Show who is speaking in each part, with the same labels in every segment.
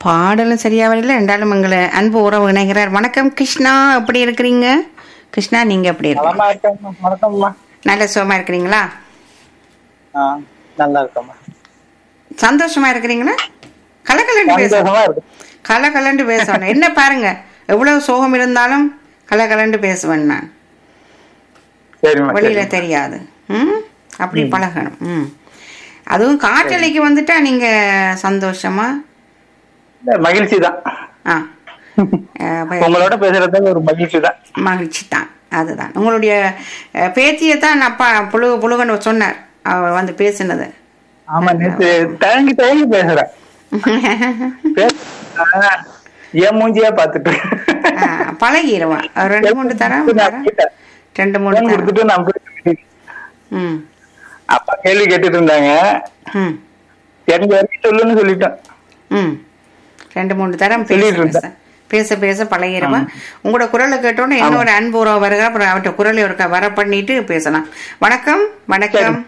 Speaker 1: பாடலும் சரியா வரல ரெண்டாலும் எங்களை அன்பு உறவு இணைகிறார் வணக்கம் கிருஷ்ணா எப்படி இருக்கிறீங்க கிருஷ்ணா நீங்க எப்படி இருக்கீங்க
Speaker 2: நலமா இருக்கேம்மா வணக்கம்மா
Speaker 1: நல்ல சுகமா இருக்கிறீங்களா
Speaker 2: ஆ நல்லா இருக்கேம்மா
Speaker 1: சந்தோஷமா இருக்கிறீங்களா கலக்கலண்டு பேச
Speaker 2: சந்தோஷமா இருக்கு
Speaker 1: கலக்கலண்டு பேசணும் என்ன பாருங்க எவ்வளவு சோகம் இருந்தாலும் கலக்கலண்டு பேசுவேன் நான்
Speaker 2: சரிம்மா
Speaker 1: வெளியில
Speaker 2: சரி.
Speaker 1: தெரியாது ம் அப்படி பழகணும் ம் அதுவும் காற்றலைக்கு வந்துட்டா நீங்க சந்தோஷமா
Speaker 2: இல்ல, மகிழ்ச்சி தான்
Speaker 1: ஆ அஹ், ப-
Speaker 2: உங்களோட பேசுறது ஒரு மகிழ்ச்சி தான்
Speaker 1: மகிழ்ச்சி தான் அதுதான் உங்களுடைய அஹ், பேத்தியை தான் அப்பா புழு புழுகன்னு சொன்னார் அவர் வந்து பேசினது
Speaker 2: ஆமா நேத்து தயங்கி தயங்கி பேசுறேன் பேச- ஆ, என் மூஞ்சியா பாத்துட்டு
Speaker 1: அஹ், பழகிடுவான் ஒரு ரெண்டு மூணு தரம் தரம். ரெண்டு மூணு
Speaker 2: போன்
Speaker 1: தரம்
Speaker 2: கொடுத்துட்டு நான் போய்
Speaker 1: ம்
Speaker 2: அப்பா கேள்வி கேட்டுட்டு இருந்தாங்க
Speaker 1: ம்
Speaker 2: தெரிஞ்ச வரைக்கும் சொல்லுன்னு சொல்லிட்டேன்
Speaker 1: ம் ரெண்டு மூணு தரம் பேச
Speaker 2: சொல்லிட்டு
Speaker 1: பேச
Speaker 2: இருந்தேன்.
Speaker 1: பேச பேச பழகிடுவான் உங்களோட குரலை கேட்டோன்னே இன்னொரு அன்பு உறவு வருக அப்புறம் அவர்கிட்ட குரலை ஒரு க- வர பண்ணிட்டு பேசலாம் வணக்கம் வணக்கம்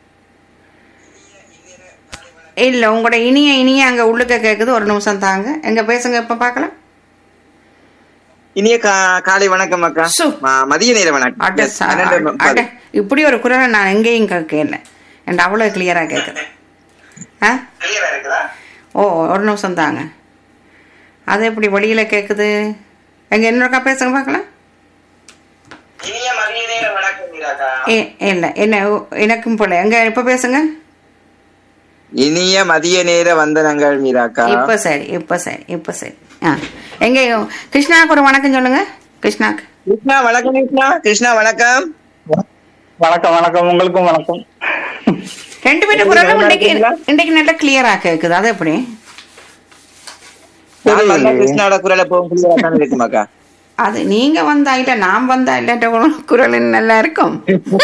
Speaker 1: இல்ல உங்களோட இனிய இனிய அங்க உள்ளுக்க கேக்குது ஒரு நிமிஷம் தாங்க எங்க பேசுங்க இப்ப பார்க்கலாம்
Speaker 3: இனிய கா- காலை வணக்கம் அக்கா
Speaker 1: சு.
Speaker 3: ம- மதிய நேர வணக்கம்
Speaker 1: அட
Speaker 3: Yes,
Speaker 1: சா-
Speaker 3: பன்னெண்டு
Speaker 1: அட,
Speaker 3: முப்பது.
Speaker 1: இப்படி ஒரு குரலை நான் எங்கேயும் கேட்கல என்கிட்ட அவ்வளவு கிளியரா கேக்குது ஆ ஓ ஒரு நிமிஷம் தாங்க அது எப்படி வெளியில கேக்குது எங்க இன்னொருக்கா பேசுங்க பார்க்கலாம்
Speaker 3: இனிய மதிய நேர வணக்கம் மீராக்கா.
Speaker 1: ஏ இல்ல என்ன ஓ, எனக்கும் போல எங்க இப்ப பேசுங்க
Speaker 3: இனிய மதிய நேர வந்தனங்கள் மீராக்கா
Speaker 1: இப்ப சரி இப்ப சரி இப்ப சரி ஆ எங்க கிருஷ்ணாக்கு ஒரு வணக்கம் சொல்லுங்க கிருஷ்ணாக்கு
Speaker 3: கிருஷ்ணா வணக்கம் கிருஷ்ணா கிருஷ்ணா வணக்கம்
Speaker 2: வணக்கம் வணக்கம் உங்களுக்கும் வணக்கம்
Speaker 1: ரெண்டு பேரும்
Speaker 3: எப்படி
Speaker 1: குரலும்
Speaker 3: நல்லா
Speaker 1: இன்னைக்கு
Speaker 3: இருக்கீங்களா?
Speaker 1: இன்னைக்கு நல்லா கிளியரா கேக்குது அது எப்படி
Speaker 3: நான் வந்தா கிருஷ்ணாவோட குரலை போகும் clear ஆ தானே இருக்குமாக்கா
Speaker 1: அது நீங்க வந்தா இல்ல நான் வந்தா இல்லன்ற குரல் குரல் நல்லா இருக்கும்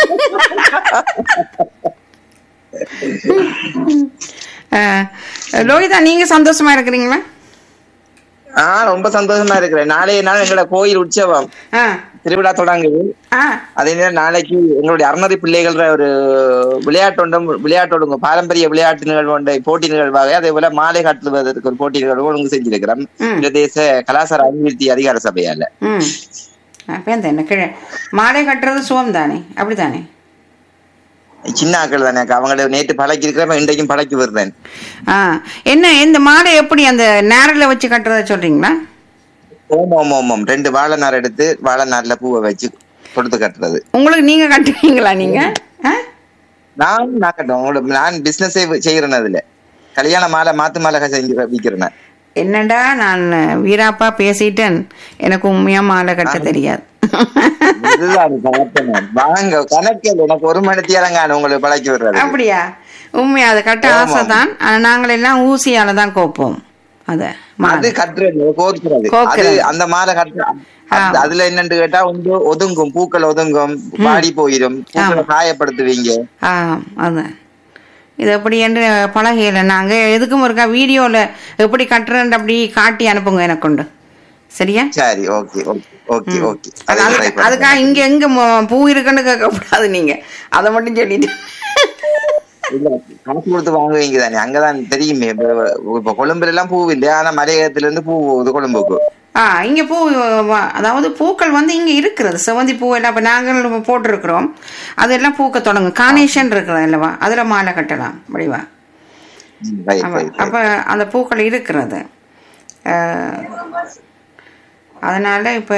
Speaker 1: அஹ், லோகிதா நீங்க சந்தோஷமா இருக்கிறீங்களா
Speaker 3: ஆ ரொம்ப சந்தோஷமா இருக்கிறேன் நாளைய நாள் எங்களோட கோயில் உற்சவம்
Speaker 1: ஆ
Speaker 3: திருவிழா தொடங்குது
Speaker 1: ஆ
Speaker 3: அதே நேரம் நாளைக்கு எங்களுடைய அறநெறி பிள்ளைகள் ஒரு விளையாட்டொண்டும் விளையாட்டோடுங்க பாரம்பரிய விளையாட்டு நிகழ்வு ஒன்றை போட்டி நிகழ்வாக அதே போல மாலை காட்டுவதற்கு ஒரு போட்டி நிகழ்வு ஒழுங்கு செஞ்சிருக்கிறோம்
Speaker 1: ம்.
Speaker 3: பிரதேச கலாச்சார அபிவிருத்தி அதிகார சபையால
Speaker 1: ம் அப்போ என்ன கீழே மாலை கட்டுறது சுகம் தானே அப்படித்தானே
Speaker 3: சின்ன ஆக்கள் தானே அவங்கள நேற்று பழக்கி இருக்கிறப்ப இன்றைக்கும் பழக்கி வருவேன்
Speaker 1: ஆ என்ன இந்த மாலை எப்படி அந்த நேரில் வச்சு கட்டுறத சொல்றீங்களா
Speaker 3: ஓம் ஓம் ஓம் ஓம் ரெண்டு வாழை நார் எடுத்து வாழை நார்ல பூவை வச்சு கொடுத்து கட்டுறது
Speaker 1: உங்களுக்கு நீங்க கட்டுவீங்களா நீங்க ஆ?
Speaker 3: நான் நான் கட்டுவேன் உங்களுக்கு நான் பிசினஸே செய்யறேன் அதுல கல்யாண மாலை மாத்து மாலை செஞ்சு விற்கிறேன்
Speaker 1: என்னடா நான் வீராப்பா பேசிட்டேன் எனக்கு உண்மையா மாலை கட்ட தெரியாது
Speaker 3: இதுதான் கணக்கு. வாங்க கணக்கில் எனக்கு ஒரு மணி தேரங்கான உங்களுக்கு பழக்கி விடுறது
Speaker 1: அப்படியா உண்மையா அது கட்ட
Speaker 3: ஆமா.
Speaker 1: ஆசை தான் ஆனா நாங்கள் எல்லாம் ஊசியால தான் கோப்போம் அத
Speaker 3: அது
Speaker 1: மாலை
Speaker 3: கட்டுறது கோர்க்கிறது அது
Speaker 1: கோர்க்கிறது.
Speaker 3: அந்த மாலை கட்டுற
Speaker 1: ஆ.
Speaker 3: அது- அதுல என்னன்னு கேட்டா வந்து ஒதுங்கும் பூக்கள் ஒதுங்கும் பாடி போயிடும் பூக்களை காயப்படுத்துவீங்க
Speaker 1: ஆ அதான் இது எப்படி என்று பழகையில நாங்க எதுக்கும் இருக்கா வீடியோல எப்படி கட்டுறேன் அப்படி காட்டி அனுப்புங்க எனக்கு கொண்டு சரியா
Speaker 3: சரி ஓகே ஓகே ஓகே ஓகே
Speaker 1: அது- அதுக்கு- அதுக்காக இங்க எங்க மொ- பூ இருக்குன்னு கேட்கக்கூடாது நீங்க அதை மட்டும் சொல்லிட்டு
Speaker 3: இல்ல காசு கொடுத்து வாங்குவீங்க தானே அங்கதான் தெரியுமே இப்ப இப்ப கொழும்புல எல்லாம் பூ இல்லை ஆனா மலையகத்துல இருந்து பூ போகுது கொழும்புக்கு
Speaker 1: ஆ இங்க பூ வ- அதாவது பூக்கள் வந்து இங்க இருக்கிறது செவந்தி பூ எல்லாம் இப்ப நாங்கள் போட்டிருக்கிறோம் அதெல்லாம் பூக்க தொடங்கும் கானேஷன் இருக்கிறது அல்லவா அதுல மாலை கட்டலாம் முடிவா
Speaker 3: ம், right,
Speaker 1: ஆமா.
Speaker 3: right, right.
Speaker 1: அப்ப அந்த பூக்கள் இருக்கிறது அஹ், அதனால இப்ப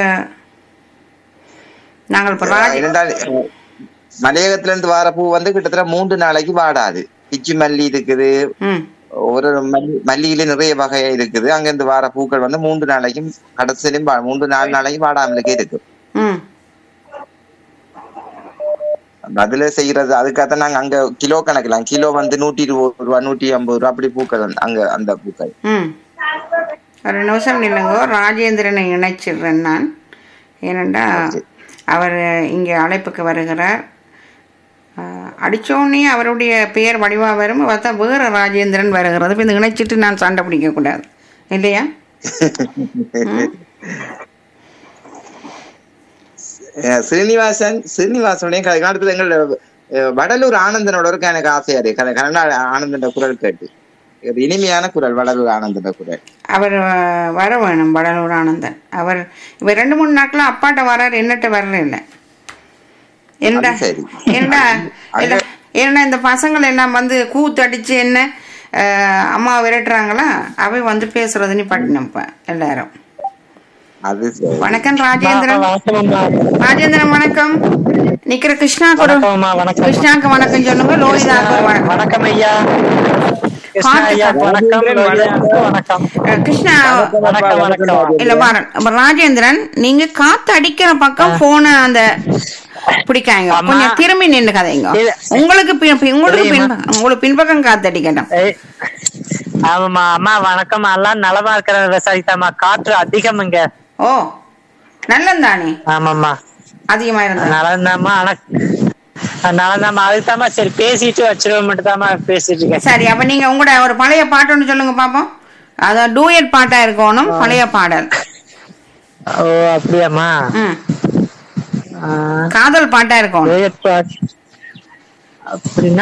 Speaker 1: நாங்கள் இப்ப ராஜ
Speaker 3: இருந்தால் அஹ், மலையகத்துல இருந்து வர பூ வந்து கிட்டத்தட்ட மூன்று நாளைக்கு வாடாது பிச்சி மல்லி இருக்குது
Speaker 1: ம்
Speaker 3: ஒரு மல்லி மல்லியில நிறைய வகை இருக்குது அங்க இருந்து வர பூக்கள் வந்து மூன்று நாளைக்கும் கடைசியிலும் வா- மூன்று நாலு நாளைக்கு வாடாமலுக்கே இருக்கு
Speaker 1: ம்
Speaker 3: அதுல செய்யறது அதுக்காகத்தான் நாங்க அங்க கிலோ கணக்கலாம் கிலோ வந்து நூத்தி இருபது ரூபா நூத்தி ஐம்பது ரூபா அப்படி பூக்கள் வந்து அங்க அந்த பூக்கள்
Speaker 1: ம் ஒரு நிமிஷம் நில்லுங்க ராஜேந்திரனை இணைச்சிடுறேன் நான் ஏனெண்டா அவர் இங்கே அழைப்புக்கு வருகிறார் ஆஹ், அடிச்சோடனே அவருடைய பெயர் வடிவா வரும் பார்த்தா வேற ராஜேந்திரன் வருகிறது இப்போ இந்த இணைச்சிட்டு நான் சண்டை பிடிக்கக்கூடாது இல்லையா ம்.
Speaker 3: அஹ் ஸ்ரீனிவாசன் ஸ்ரீனிவாசனுடைய கல்யாணத்துல எங்கள் அஹ், வடலூர் ஆனந்தனோட இருக்க எனக்கு ஆசையா இருக்கு கன- கனடா ஆனந்தன் குரல் கேட்டு ஒரு இனிமையான குரல் வடலூர் ஆனந்தன குரல்
Speaker 1: அவர் அஹ், வர வேணும் வடலூர் ஆனந்தன் அவர் இவர் ரெண்டு மூணு நாட்களா அப்பாட்ட வராரு என்னட்ட வரல இல்லை என்னடா
Speaker 3: அது சரி.
Speaker 1: என்னடா என்ன- ஏன்னா இந்த பசங்கள் எல்லாம் வந்து கூத்தடிச்சு என்ன அஹ், அம்மா விரட்டுறாங்களா அவை வந்து பேசுறது நீ பட்டினப்ப எல்லாரும்
Speaker 3: அது சரி
Speaker 1: வணக்கம் ராஜேந்திரன்
Speaker 4: வணக்கம் அம்மா
Speaker 1: ராஜேந்திரன் வணக்கம் நிக்கிற கிருஷ்ணா கொடு
Speaker 4: வணக்கம் அம்மா வணக்கம்
Speaker 1: கிருஷ்ணாக்கு வணக்கம் சொல்லுங்க லோகிதாக்கு ஒரு வணக்கம்
Speaker 4: வணக்கம் ஐயா கிருஷ்ணா
Speaker 1: பாட்டு
Speaker 4: ஐயா வணக்கம் லோகிதாவுக்கு வணக்கம்
Speaker 1: அஹ், கிருஷ்ணா
Speaker 4: வணக்கம் வணக்கம்
Speaker 1: இல்ல பாரன் அப்ப ராஜேந்திரன் நீங்க காத்து அடிக்கிற பக்கம் போன அந்த பிடிக்காங்க
Speaker 4: அம்மா.
Speaker 1: கொஞ்சம் திரும்பி நின்று கதைங்க
Speaker 4: இல்ல.
Speaker 1: உங்களுக்கு பின் பின்- உங்களுக்கு பின்
Speaker 4: இல்லையம்மா.
Speaker 1: உங்களுக்கு பின்பக்கம் காத்து அடிக்கட்டும்
Speaker 4: ஏய், ஆமாம்மா அம்மா வணக்கம் எல்லாம் நலமா இருக்கிற விவசாயிதாம்மா காற்று அதிகம் இங்க
Speaker 1: ஓ நல்லந்தானே
Speaker 4: ஆமாம்மா
Speaker 1: அதிகமா இருந்தா
Speaker 4: நலந்தாம்மா ஆனா நலந்தாம்மா அதுதாம்மா சரி பேசிட்டு வச்சிருவோம் மட்டும் தாம்மா பேசிட்டு இருக்கேன்
Speaker 1: சரி அப்ப நீங்க உங்களோட ஒரு பழைய பாட்டு ஒன்று சொல்லுங்க பாப்போம் அதான் டூயட் பாட்டா இருக்கணும் பழைய பாடல்
Speaker 4: ஓ அப்படியாம்மா
Speaker 1: ம்
Speaker 4: ஆ,
Speaker 1: காதல் பாட்டா இருக்கணும்
Speaker 4: duet பாட். அப்படின்னா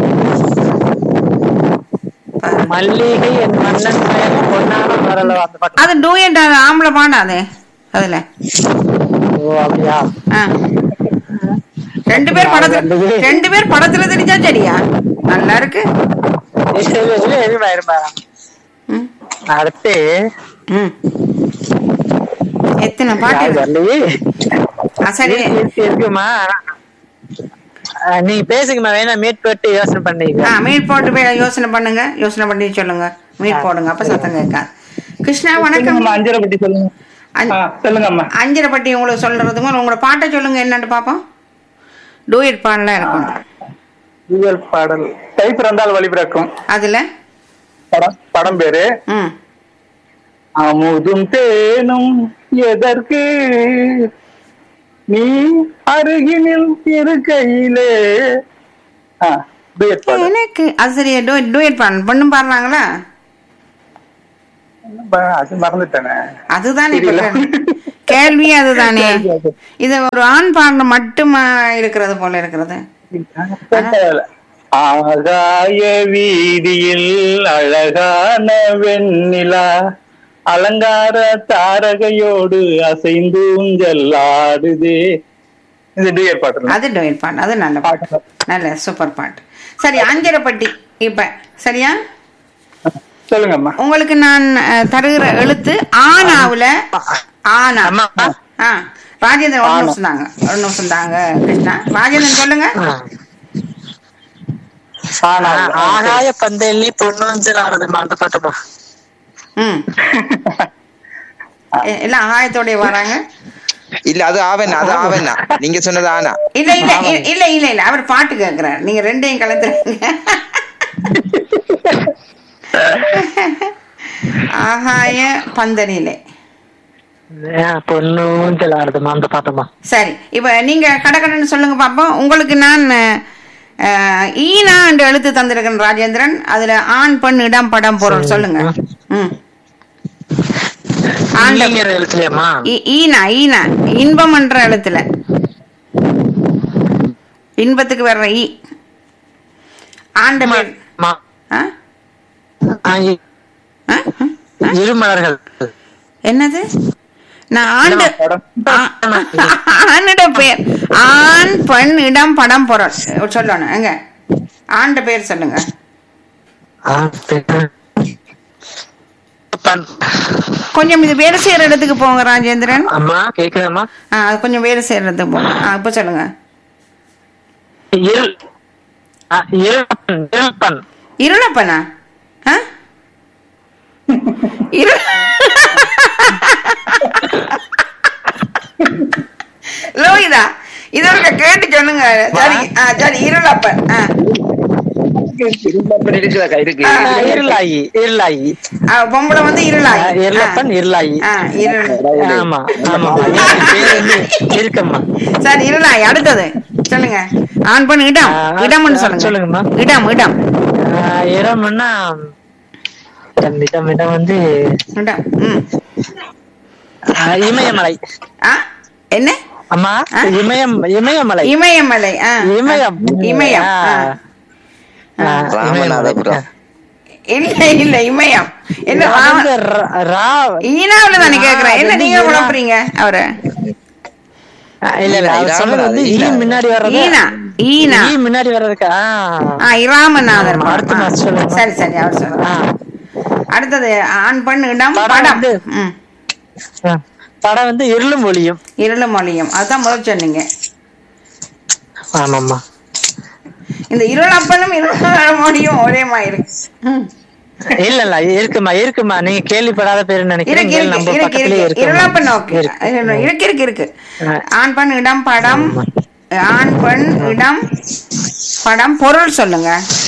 Speaker 4: மல்லிகை என் மன்னன் பெயர் பொன்னான மரல அந்த பாட்டு
Speaker 1: அது டூயட் ஆம்பளை பாடாது அதுல
Speaker 4: ஓ அப்படியா
Speaker 1: ஆ. ரெண்டு பேர் படத்துல ரெண்டு பேர் படத்துல தெரிஞ்சா சரியா நல்லா இருக்கு
Speaker 4: இல்ல, இல்ல, இல்ல, இருமா, இருமா.
Speaker 1: ம்,
Speaker 4: அடுத்து
Speaker 1: ம். எத்தனை பாட்டு
Speaker 4: யாரு
Speaker 1: இருக்கு?
Speaker 4: வரலையே?
Speaker 1: ஆ, சரி
Speaker 4: இருக்கு, இருக்கு, இருக்குமா ஆ, நீங்க பேசுங்கம்மா வேணா மீட் போட்டு யோசனை பண்ணீங்க
Speaker 1: ஆ மீட் போட்டு போய் யோசனை பண்ணுங்க யோசனை பண்ணி சொல்லுங்க மீட் போடுங்க அப்ப சத்தம் கேட்காது கிருஷ்ணா வணக்கம்
Speaker 2: அம்மா அஞ்சரை பத்தி சொல்லுங்க
Speaker 1: அஞ்சு-
Speaker 2: ஆ, சொல்லுங்க அம்மா
Speaker 1: அஞ்சரை பட்டி உங்களுக்கு சொல்றதுக்கு உங்களோட பாட்டை சொல்லுங்க என்னன்னு பாப்போம் டூயட் பாடலாம் இருக்கணும்
Speaker 2: புயல் பாடல் கை பிறந்தால் வழி பிறக்கும்
Speaker 1: அதுல
Speaker 2: படம் படம் பேரு
Speaker 1: ம்
Speaker 2: அமுதும் தேனும் எதற்கு நீ அருகினில் இருக்கையிலே ஆ, duet பாடல்.
Speaker 1: எனக்கு அது சரி டூயட் பாடல் பொண்ணும் பாடுறாங்களா
Speaker 2: ப- அது மறந்துட்டேனே
Speaker 1: அதுதானே இப்ப
Speaker 2: தெரியல.
Speaker 1: கேள்வி. கேள்வி அதுதானே இது ஒரு ஆண் பாடல மட்டுமா இருக்கிறது போல இருக்கிறது
Speaker 2: ஆகாய வீதியில் அழகான வெண்ணிலா அலங்கார தாரகையோடு அசைந்தூஞ்சல் ஆடுதே இது டியர் பாட்டு
Speaker 1: அது டொயல் பாட்டு அது நல்ல பாட்டு நல்ல சூப்பர் பாட்டு சரி அஞ்சரைப்பட்டி இப்ப சரியா
Speaker 2: சொல்லுங்கம்மா
Speaker 1: உங்களுக்கு நான் அஹ், தருகிற எழுத்து ஆனாவுல ஆனா
Speaker 4: அம்மா.
Speaker 1: ஆ ராஜேந்திரன் ஒரு நிமிஷம் தாங்க ஒரு நிமிஷம் தாங்க கிருஷ்ணா ராஜேந்திரன் சொல்லுங்க
Speaker 2: ஆனா,
Speaker 4: ஆகாய பந்தயல்லி பொன்னூஞ்சல் ஆடுது அந்த பாட்டுமா
Speaker 1: ம் எ- எல்லாம் ஆயத்தோடய வராங்க
Speaker 3: இல்ல அது ஆவண்ணா அது ஆவண்ணா நீங்க சொன்னது ஆனா
Speaker 1: இல்ல இல்ல இ- இல்ல இல்ல இல்ல அவர் பாட்டு கேக்குறாரு நீங்க ரெண்டையும் கலந்துறீங்க ஆகாய பந்தனிலே
Speaker 4: பொன்னூஞ்சல் ஆடுதுமா அந்த பாட்டுமா
Speaker 1: சரி இப்ப நீங்க கடகடன்னு சொல்லுங்க பாப்போம் உங்களுக்கு நான் அஹ், ஈனா என்று எழுத்து தந்திருக்கேன் ராஜேந்திரன் அதுல ஆண் பெண் இடம் படம் பொருள் சொல்லுங்க ம் ஆண்ட
Speaker 4: நீங்கிற எழுத்துலயாம்மா
Speaker 1: ஈ- ஈனா ஈனா இன்பம் என்ற எழுத்துல இன்பத்துக்கு வர்ற ஈ ஆண்ட பேர்
Speaker 4: அம்மா.
Speaker 1: ஆ?
Speaker 4: ஆ, இ-
Speaker 1: ஆ?
Speaker 4: இருமலர்கள்
Speaker 1: என்னது நான் ஆண்டு
Speaker 2: படம்.
Speaker 1: ஆ- ஆணிட பேர் ஆண் பெண் இடம் படம் பொருள் சொல்லணும் எங்க ஆண்ட பேர் சொல்லுங்க
Speaker 4: ஆ, பெண். பண்.
Speaker 1: கொஞ்சம் இது வேலை செய்யற இடத்துக்கு போங்க ராஜேந்திரன்
Speaker 4: அம்மா கேக்குதாம்மா
Speaker 1: ஆ அது கொஞ்சம் வேலை செய்யற இடத்துக்கு போங்க ஆ இப்ப சொல்லுங்க
Speaker 4: இருள் ஆ, இருள்பன் இருள்பன்
Speaker 1: இருளப்பனா ஆ? இரு லோகிதா இது ஒரு கேட்டு சொல்லுங்க சரி ஆ சரி இருளப்பன் ஆ
Speaker 3: அப்படி இருக்குதாக்கா இருக்கு
Speaker 1: ஆ,
Speaker 4: ஆ, இருளாயி இருளாயி
Speaker 1: ஆ, பொம்பளை வந்து இருளாய்
Speaker 4: ஆ, இருளப்பன் இருளாயி
Speaker 1: ஆ இருள்
Speaker 4: ஆமா ஆமா பேர் வந்து இருக்கம்மா
Speaker 1: சரி இருளாய் அடுத்தது சொல்லுங்க ஆண் பெண் இடம்
Speaker 4: ஆ,
Speaker 1: இடம்னு
Speaker 4: ஆ,
Speaker 1: சொல்லுங்க
Speaker 4: சொல்லுங்கம்மா.
Speaker 1: இடம் இடம்
Speaker 4: ஆ, இடம்னா இடம் இடம் இடம் வந்து
Speaker 1: இடம் ம்
Speaker 4: ஆ, இமயமலை
Speaker 1: ஆ என்ன
Speaker 4: அம்மா
Speaker 1: ஆ?
Speaker 4: இமயம் இமயமலை
Speaker 1: இமயமலை ஆ
Speaker 4: இமயம்
Speaker 1: இமயம்
Speaker 4: ஆ.
Speaker 1: ஆ.
Speaker 4: ஆ,
Speaker 3: ராமநாதபுரம்.
Speaker 1: இல்ல இல்ல இமயம் என்ன
Speaker 4: அது
Speaker 1: ராம
Speaker 4: வந்து ரா- ரா-
Speaker 1: ஈனாவுல தானே கேக்குறேன் என்ன
Speaker 4: அது
Speaker 1: நீங்க
Speaker 4: ஈனா.
Speaker 1: குழப்புறீங்க அவரை
Speaker 4: இல்ல இல்ல அவர் சொன்னது வந்து ஈ முன்னாடி வர்றது
Speaker 1: ஈனா ஈனா
Speaker 4: ஈ முன்னாடி வர்றதுக்கு ஆ.
Speaker 1: ஆ இராமநாதர்
Speaker 4: ஆமா, அடுத்த
Speaker 1: படம்.
Speaker 4: match சொல்லுங்க.
Speaker 1: சரி சரி அவர்
Speaker 4: ஆ.
Speaker 1: சொல்லுங்க அடுத்தது ஆண் பெண் இடம்
Speaker 4: படம்
Speaker 1: படம்
Speaker 4: வந்து-
Speaker 1: ம்
Speaker 4: ஆ. படம் வந்து இருளும் ஒளியும்
Speaker 1: இருள மொழியும் அதுதான் முதல் சொன்னீங்க
Speaker 4: ஆமாமா
Speaker 1: இந்த இருளப்பனும் இருள மொழியும் ஒரே மாதிரி இருக்கு ம்.
Speaker 4: இல்ல இல்ல இருக்குமா இருக்குமா நீங்க கேள்விப்படாத பேரு நினைக்கிறேன்
Speaker 1: இருக்கு
Speaker 4: இங்க நம்ம
Speaker 1: இருக்கு இருக்கு
Speaker 4: பக்கத்துலயே
Speaker 1: இருக்கு
Speaker 4: இருக்கு
Speaker 1: இருளப்பன் ஓகே இருக்கு இருக்கு இருக்கு ஆண் பெண் இடம் படம் ஆண் பெண் இடம் படம் பொருள் சொல்லுங்க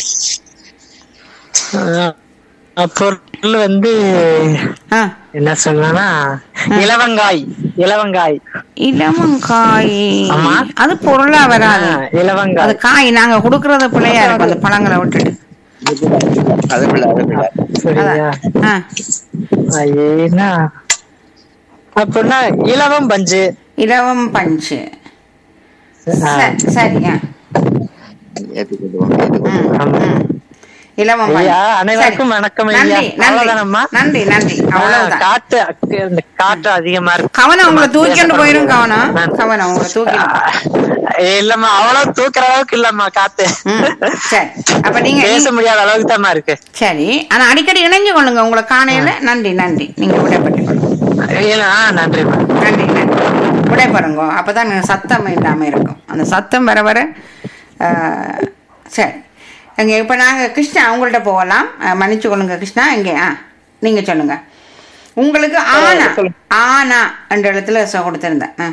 Speaker 4: பொருள் வந்து
Speaker 1: ஆ
Speaker 4: என்ன சொல்லலாம்னா இலவங்காய் இலவங்காய்
Speaker 1: இளமங்காய்
Speaker 4: ஆமா.
Speaker 1: அது பொருளா வராது
Speaker 4: ஆ, இலவங்காய்
Speaker 1: அது காய் நாங்க குடுக்கறது பிள்ளையா இருக்கும் அந்த பழங்களை விட்டுட்டு
Speaker 3: அது பிள்ளை அது பிள்ளை
Speaker 4: சரியா
Speaker 1: ஆ
Speaker 4: ஐயேனா அப்படின்னா இலவம் பஞ்சு
Speaker 1: இலவம் பஞ்சு
Speaker 4: ஆ,
Speaker 1: ச- சரி ஆ.
Speaker 3: ஏற்றுக்கொள்வோம் ஏற்றுக்கொள்வோம்
Speaker 1: ம்,
Speaker 4: ஆமா.
Speaker 1: ம். இலவம் பஞ்சு.
Speaker 4: ஐயா, அனைவருக்கும்
Speaker 1: சரி.
Speaker 4: வணக்கம் ஐயா.
Speaker 1: நன்றி நன்றி
Speaker 4: அவ்வளவுதானம்மா?
Speaker 1: நன்றி நன்றி
Speaker 4: ஆ,
Speaker 1: அவ்வளவுதான்
Speaker 4: காற்று அக்கு- இந்த காற்று அதிகமா இருக்கு
Speaker 1: கவனம் உங்களை தூக்கிட்டு போயிரும் கவனம்
Speaker 4: நன்றி.
Speaker 1: கவனம் உங்களை தூக்கிட்டு
Speaker 4: இல்லம்மா அவ்வளவு தூக்குற அளவுக்கு இல்லம்மா காத்து
Speaker 1: ம், சரி அப்ப நீங்க
Speaker 4: பேச முடியாத அளவுக்கு தாம்மா இருக்கு
Speaker 1: சரி ஆனா அடிக்கடி இணைஞ்சு கொள்ளுங்க உங்களை காணையில நன்றி நன்றி நீங்க விடைபெற்றுக் கொள்ளுங்க
Speaker 4: இல்ல, ஆ, நன்றிம்மா
Speaker 1: நன்றி நன்றி விடைபெறுங்க அப்பதான் சத்தம் இல்லாம இருக்கும் அந்த சத்தம் வர வர ஆ, சரி இங்க இப்ப நாங்க கிருஷ்ணா உங்கள்ட்ட போகலாம் ஆ, மன்னிச்சு கொள்ளுங்க கிருஷ்ணா இங்கே ஆ நீங்க சொல்லுங்க உங்களுக்கு ஆனா
Speaker 2: சொல்லுங்க.
Speaker 1: ஆனா என்ற இடத்துல சொ- கொடுத்திருந்தேன் ஆ.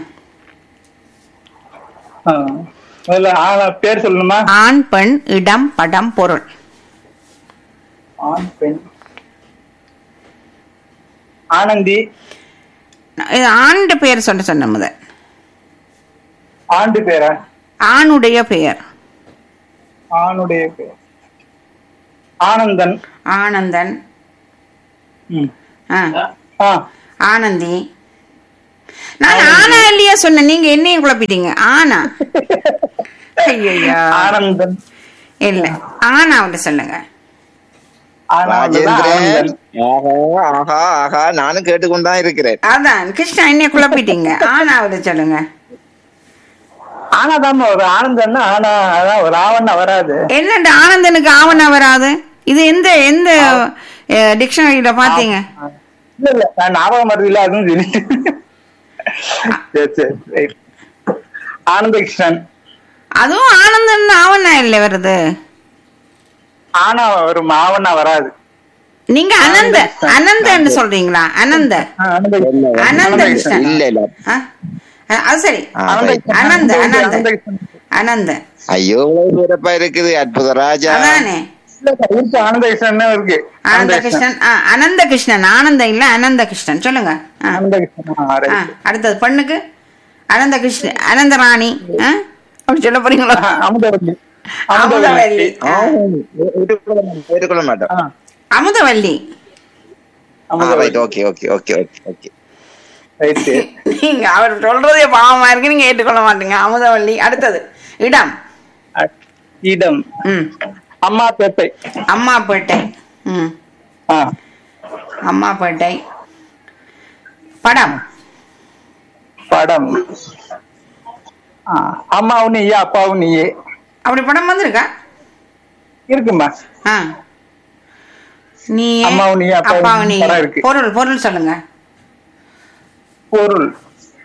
Speaker 2: ஆ. முதல்ல ஆனா பேர் சொல்லணுமா
Speaker 1: ஆண் பெண் இடம் படம் பொருள்
Speaker 2: ஆண் பெண் ஆனந்தி
Speaker 1: இது ஆண்ட பெயர் சொல்ல சொன்ன முதல்
Speaker 2: ஆண்டு பேரா
Speaker 1: ஆணுடைய பெயர்
Speaker 2: ஆணுடைய பேர் ஆனந்தன்
Speaker 1: ஆனந்தன்
Speaker 2: ம்.
Speaker 1: ஆ
Speaker 2: ஆ
Speaker 1: ஆனந்தி நான் ஆனா இல்லையா சொன்னேன் நீங்க என்னையும் குழப்பிட்டீங்க ஆனா ஐயா
Speaker 2: ஆனந்தன்
Speaker 1: இல்ல ஆனா அவன்கிட்ட சொல்லுங்க
Speaker 2: ஆனந்தன்
Speaker 3: ராஜேந்திரன்
Speaker 2: ஆனந்தன்
Speaker 3: ஆஹா ஆஹா ஆஹா நானும் கேட்டுக்கொண்டுதான் இருக்கிறேன்
Speaker 1: அதான் கிருஷ்ணா என்னைய குழப்பிட்டீங்க ஆனா அவர்கிட்ட சொல்லுங்க
Speaker 2: ஆனாதாம்மா ஒரு ஆனந்தன்னா ஆனா அதான் ஒரு ஆவண்ணா வராது
Speaker 1: என்னண்டு ஆனந்தனுக்கு ஆவணா வராது இது எந்த எந்த டிக்ஷனரியில பாத்தீங்க
Speaker 2: இல்ல இல்ல நான் ஞாபகம் வருது இல்ல அதுவும் சரி சரி சரி ரைட் ஆனந்த கிருஷ்ணன்
Speaker 1: அதுவும் ஆனந்தன் ஆவணா இல்ல வருது
Speaker 2: ஆனா ஒரு ஆவண்ணா வராது
Speaker 1: நீங்க அனந்த அனந்தன்னு சொல்றீங்களா அனந்த
Speaker 2: ஆ, ஆனந்த கிருஷ்ணன்.
Speaker 1: அனந்த கிருஷ்ணன்
Speaker 3: இல்ல இல்ல
Speaker 1: ஆ? அது சரி
Speaker 3: ஆ,
Speaker 2: ஆனந்த
Speaker 3: right.
Speaker 2: கிருஷ்ணன்.
Speaker 1: அனந்த, அனந்த.
Speaker 2: ஆனந்த கிருஷ்ணன்.
Speaker 1: அனந்த
Speaker 3: ஐயோ இவ்வளவு சிறப்பா இருக்குது அற்புத ராஜா
Speaker 1: அதானே
Speaker 2: இல்ல, இருக்கு ஆனந்த கிருஷ்ணன் இருக்கு
Speaker 1: ஆனந்த கிருஷ்ணன் ஆ, அனந்த கிருஷ்ணன் ஆனந்த இல்ல அனந்த கிருஷ்ணன் சொல்லுங்க ஆ,
Speaker 2: ஆனந்த கிருஷ்ணன் ஆ,
Speaker 1: ஆ,
Speaker 2: right.
Speaker 1: அடுத்தது பெண்ணுக்கு அனந்த கிருஷ்ணன் அனந்த ராணி ஆ? அப்படி சொல்ல போறீங்களா
Speaker 2: ஆ, அமுதவல்லி
Speaker 1: அமுதவல்லி
Speaker 3: ஆ,
Speaker 1: ஆ,
Speaker 3: ஏற்றுக்கொள்ள மாட்டோம், ஏற்றுக்கொள்ள மாட்டோம்
Speaker 2: ஆ,
Speaker 1: Amudhavalli
Speaker 2: Amudhavalli
Speaker 3: right okay okay okay okay okay
Speaker 2: right
Speaker 1: நீங்க அவர் சொல்றதே பாவமா இருக்கு நீங்க ஏற்றுக்கொள்ள மாட்டீங்க அமுதவல்லி அடுத்தது இடம்
Speaker 2: இடம்
Speaker 1: ம்
Speaker 2: அம்மாப்பேட்டை
Speaker 1: அம்மாப்பேட்டை ம்
Speaker 2: ஆ
Speaker 1: அம்மாப்பேட்டை படம்
Speaker 2: படம் ஆ, அம்மாவும் நீயே அப்பாவும் நீயே
Speaker 1: அப்படி படம் வந்திருக்கா
Speaker 2: இருக்குமா
Speaker 1: ஆ நீ
Speaker 2: அம்மாவும் நீயே, அப்பாவும்
Speaker 1: அப்பாவும் நீ
Speaker 2: படம் இருக்கு.
Speaker 1: பொருள் பொருள் சொல்லுங்க
Speaker 2: பொருள்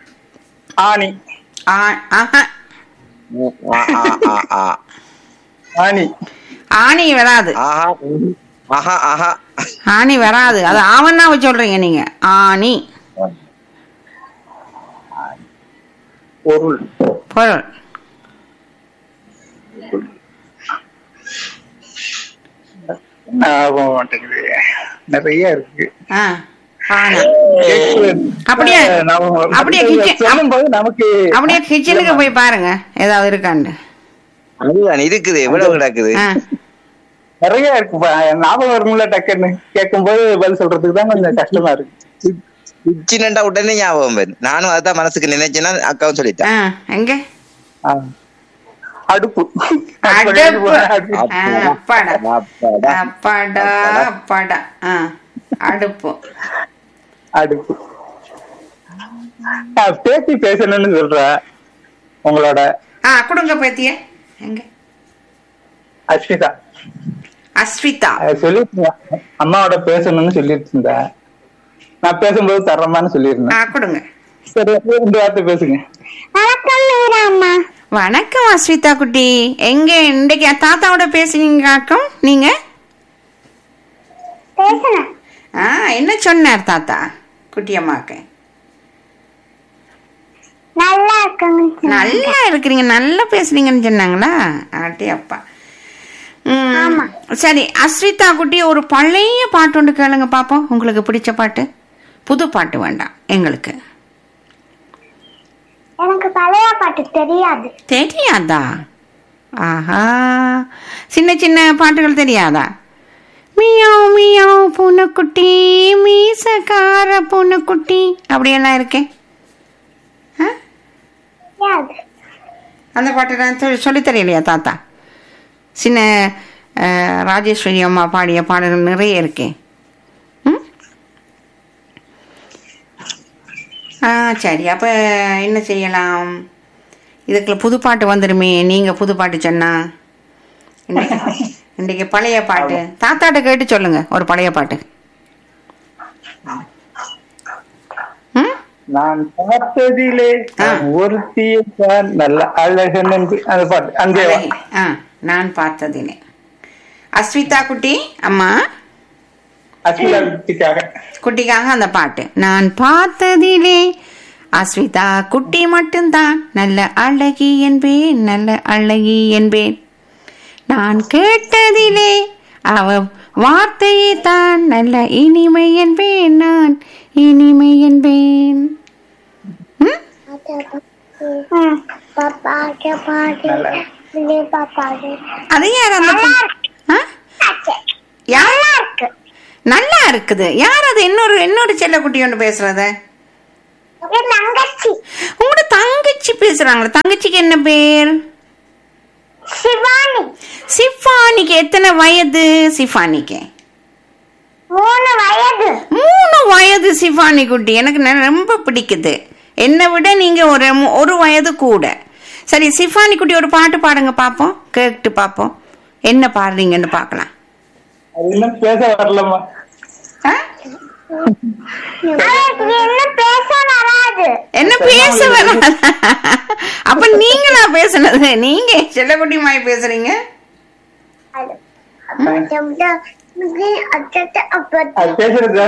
Speaker 2: ஆணி
Speaker 1: ஆ- ஆஹா.
Speaker 3: ஆ, ஆ, ஆ, ஆ.
Speaker 2: ஆணி
Speaker 1: ஆணி வராது
Speaker 3: ஆஹா ம். ஆஹா ஆஹா
Speaker 1: ஆணி வராது அது ஆவண்ணாவை சொல்றீங்க நீங்க ஆணி
Speaker 2: பொருள்
Speaker 1: பொருள்
Speaker 2: ஞாபகம் மாட்டேங்குது நிறைய இருக்கு
Speaker 1: ஆ ஆனா அப்படியே
Speaker 2: ஞாபகம் வரும்.
Speaker 1: அப்படியே கிச்சன்
Speaker 2: சொல்லும்போது நமக்கு
Speaker 1: அப்படியே கிச்சனுக்கு போய் பாருங்க ஏதாவது இருக்காண்டு
Speaker 3: அதுதான் இருக்குது எவ்வளவு கிடக்குது
Speaker 1: ஆ
Speaker 2: நிறைய இருக்கு ஞாபகம் வரும்ல டக்குன்னு கேட்கும்போது பதில் சொல்றதுக்கு தான் கொஞ்சம் கஷ்டமா இருக்கு
Speaker 3: சின்னண்டா உடனே ஞாபகம் வரும் நானும் அதான் மனசுக்கு நினைச்சேன்னா அக்காவும் சொல்லிட்டேன்
Speaker 1: ஆ எங்க
Speaker 2: ஆ. அடுப்பு
Speaker 1: அடுப்பு
Speaker 2: அடுப்பு.
Speaker 1: ஆ, அப்பாடா
Speaker 3: அப்பாடா.
Speaker 1: அப்பாடா அப்பாடா ஆ அடுப்பு
Speaker 2: அடுப்பு நான் பேத்தி பேசணும்னு சொல்ற உங்களோட
Speaker 1: ஆ கொடுங்க பேத்திய எங்க
Speaker 2: அஸ்மிதா
Speaker 1: அஸ்விதா
Speaker 2: அதை சொல்லிட்டு இருந்தேன். அம்மாவோட பேசணும்னு சொல்லிட்டு இருந்தேன் நான் பேசும்போது தர்றமான்னு
Speaker 1: ஆ
Speaker 2: சொல்லியிருந்தேன்
Speaker 1: கொடுங்க
Speaker 2: சரி ரெண்டு வார்த்தை பேசுங்க
Speaker 1: அம்மா வணக்கம் அஸ்விதா குட்டி எங்க இன்னைக்கு தாத்தாவோட பேசுனீங்களாக்கும் நீங்க ஆ என்ன சொன்னார் தாத்தா குட்டி அம்மாக்கு
Speaker 5: நல்லா இருக்குங்க
Speaker 1: நல்லா இருக்கிறீங்க நல்லா பேசுறீங்கன்னு சொன்னாங்களா ஆட்டி அப்பா ம், சரி அஸ்விதா குட்டி ஒரு பழைய பாட்டு ஒன்று கேளுங்க பாப்போம் உங்களுக்கு பிடிச்ச பாட்டு புது பாட்டு வேண்டாம் எங்களுக்கு
Speaker 5: எனக்கு பழைய பாட்டு தெரியாது
Speaker 1: தெரியாதா ஆஹா சின்ன சின்ன பாட்டுகள் தெரியாதா மியாவ் மியாவ் பூனைக்குட்டி மீசக்கார பூனைக்குட்டி அப்படியெல்லாம் இருக்கேன் ஆ
Speaker 5: தெரியாது
Speaker 1: அந்த பாட்டு நான் சொல்லி- சொல்லித் தெரியலையா தாத்தா சின்ன அஹ், ராஜேஸ்வரி அம்மா பாடிய பாடல்கள் நிறைய இருக்கே ம் ஆ சரி அப்போ என்ன செய்யலாம் இதுக்குள்ள புது பாட்டு வந்துடுமே நீங்கள் புது பாட்டு சொன்னா இன்னைக்கு இன்னைக்கு பழைய பாட்டு தாத்தாட்ட கேட்டு சொல்லுங்க ஒரு பழைய பாட்டு ம்
Speaker 2: நான் பார்த்ததிலே
Speaker 1: ஆ.
Speaker 2: ஒருத்தியை தான் நல்ல அழகன் என்று அந்த பாட்டு அந்த
Speaker 1: அழகி. ஆ நான் பார்த்ததிலே அஸ்விதா குட்டி அம்மா
Speaker 2: அஸ்மிதா குட்டிக்காக
Speaker 1: குட்டிக்காக அந்த பாட்டு நான் பார்த்ததிலே அஸ்விதா குட்டி மட்டும்தான் நல்ல அழகி என்பேன் நல்ல அழகி என்பேன் நான் கேட்டதிலே அவ வார்த்தையை தான் நல்ல இனிமை என்பேன் நான் இனிமை என்பேன் ம்?
Speaker 5: ம். பாப்பாக்கு பாட்டு
Speaker 2: நல்லா.
Speaker 5: புள்ளி பாப்பாக்கு
Speaker 1: அது யார் அந்த பொ- ஆ? யார்
Speaker 5: இருக்கு
Speaker 1: நல்லா இருக்குது யார் அது இன்னொரு இன்னொரு செல்லக்குட்டி ஒன்று பேசுறது
Speaker 5: என் தங்கச்சி
Speaker 1: உங்களோட தங்கச்சி பேசுறாங்களே தங்கச்சிக்கு என்ன பேர்
Speaker 5: சிவானி
Speaker 1: சிஃபானிக்கு எத்தனை வயது சிஃபானிக்கு
Speaker 5: மூணு வயது
Speaker 1: மூணு வயது சிஃபானி குட்டி எனக்கு ந- ரொம்ப பிடிக்குது என்னை விட நீங்க ஒரு மு- ஒரு வயது கூட சரி சிஃபானி குட்டி ஒரு பாட்டு பாடுங்க பாப்போம் கேட்டு பாப்போம் என்ன பாடுறீங்கன்னு பார்க்கலாம்
Speaker 2: அது இன்னும் பேச வரலம்மா
Speaker 1: ஆ?
Speaker 5: அவருக்கு என்ன பேச வராது
Speaker 1: என்ன பேச வேணாம் அப்ப நீங்களா பேசுனது நீங்க செல்லக்குட்டி மாய் பேசுறீங்க
Speaker 5: அது அப்ப அச்சத்த
Speaker 2: அது பேசுறது